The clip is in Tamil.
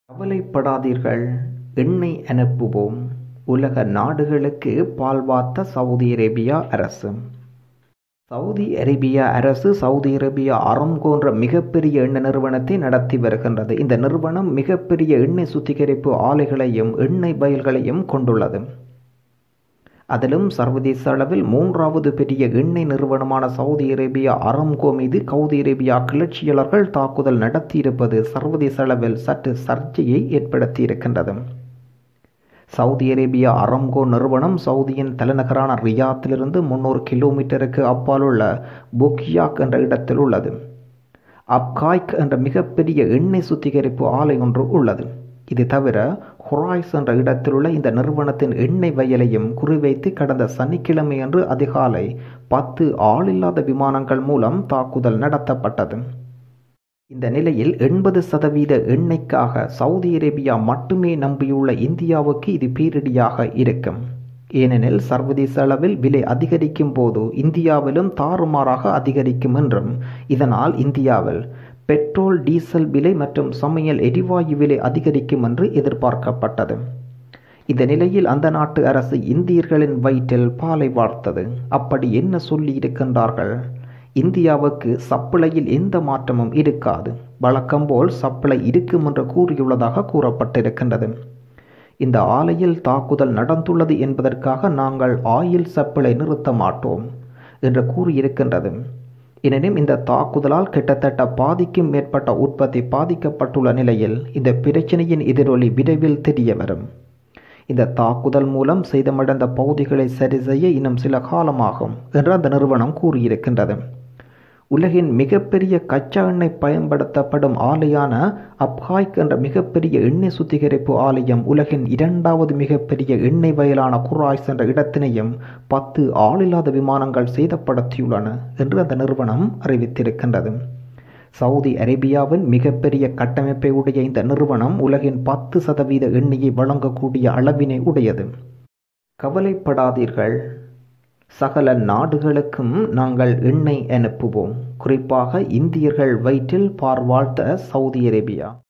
கவலைப்படாதீர்கள் எண்ணெய் அனுப்புவோம் உலக நாடுகளுக்கு பால்வார்த்த சவுதி அரேபியா அரசு சவுதி அரேபியா அரசு சவுதி அரேபியா அரம்கோ என்ற மிகப்பெரிய எண்ணெய் நிறுவனத்தை நடத்தி வருகின்றது இந்த நிறுவனம் மிகப்பெரிய எண்ணெய் சுத்திகரிப்பு ஆலைகளையும் எண்ணெய் வயல்களையும் கொண்டுள்ளது அதிலும் சர்வதேச அளவில் மூன்றாவது பெரிய எண்ணெய் நிறுவனமான சவுதி அரேபியா அரம்கோ மீது சவுதி அரேபியா கிளர்ச்சியாளர்கள் தாக்குதல் நடத்தியிருப்பது சர்வதேச அளவில் சற்று சர்ச்சையை ஏற்படுத்தியிருக்கின்றது சவுதி அரேபியா அரம்கோ நிறுவனம் சவுதியின் தலைநகரான ரியாத்திலிருந்து முன்னூறு கிலோமீட்டருக்கு அப்பாலுள்ள புக்கியாக் என்ற இடத்தில் உள்ளது அப்காய்க் என்ற மிகப்பெரிய எண்ணெய் சுத்திகரிப்பு ஆலை ஒன்று உள்ளது இது தவிர ஹொராய்ஸ் என்ற இடத்தில் உள்ள இந்த நிறுவனத்தின் எண்ணெய் வயலையும் குறிவைத்து கடந்த சனிக்கிழமை அன்று அதிகாலை பத்து ஆளில்லாத விமானங்கள் மூலம் தாக்குதல் நடத்தப்பட்டது இந்த நிலையில் எண்பது சதவீத எண்ணெய்க்காக சவுதி அரேபியா மட்டுமே நம்பியுள்ள இந்தியாவுக்கு இது பீரடியாக இருக்கும் ஏனெனில் சர்வதேச அளவில் விலை அதிகரிக்கும் போது இந்தியாவிலும் தாறுமாறாக அதிகரிக்கும் என்றும் இதனால் இந்தியாவில் பெட்ரோல் டீசல் விலை மற்றும் சமையல் எரிவாயு விலை அதிகரிக்கும் என்று எதிர்பார்க்கப்பட்டது இந்த நிலையில் அந்த நாட்டு அரசு இந்தியர்களின் வயிற்றில் பாலை வார்த்தது அப்படி என்ன சொல்லி இருக்கின்றார்கள் இந்தியாவுக்கு சப்ளையில் எந்த மாற்றமும் இருக்காது வழக்கம் போல் சப்ளை இருக்கும் என்று கூறியுள்ளதாக கூறப்பட்டிருக்கின்றது இந்த ஆலையில் தாக்குதல் நடந்துள்ளது என்பதற்காக நாங்கள் ஆயில் சப்ளை நிறுத்த மாட்டோம் என்று கூறியிருக்கின்றது எனினும் இந்த தாக்குதலால் கிட்டத்தட்ட பாதிக்கும் மேற்பட்ட உற்பத்தி பாதிக்கப்பட்டுள்ள நிலையில் இந்த பிரச்சனையின் எதிரொலி விரைவில் தெரிய வரும் இந்த தாக்குதல் மூலம் சேதமடைந்த பகுதிகளை சரி செய்ய இன்னும் சில காலமாகும் என்று அந்த நிறுவனம் கூறியிருக்கின்றது உலகின் மிகப்பெரிய கச்சா எண்ணெய் பயன்படுத்தப்படும் ஆலையான அப்காய்க் என்ற மிகப்பெரிய எண்ணெய் சுத்திகரிப்பு ஆலயம் உலகின் இரண்டாவது மிகப்பெரிய எண்ணெய் வயலான குராய்ஸ் என்ற இடத்தினையும் பத்து ஆளில்லாத விமானங்கள் சேதப்படுத்தியுள்ளன என்று அந்த நிறுவனம் அறிவித்திருக்கின்றது சவுதி அரேபியாவின் மிகப்பெரிய கட்டமைப்பை உடைய இந்த நிறுவனம் உலகின் பத்து சதவீத எண்ணெயை வழங்கக்கூடிய அளவினை உடையது கவலைப்படாதீர்கள் சகல நாடுகளுக்கும் நாங்கள் எண்ணெய் அனுப்புவோம் குறிப்பாக இந்தியர்கள் வயிற்றில் பார்வாழ்த்த சவுதி அரேபியா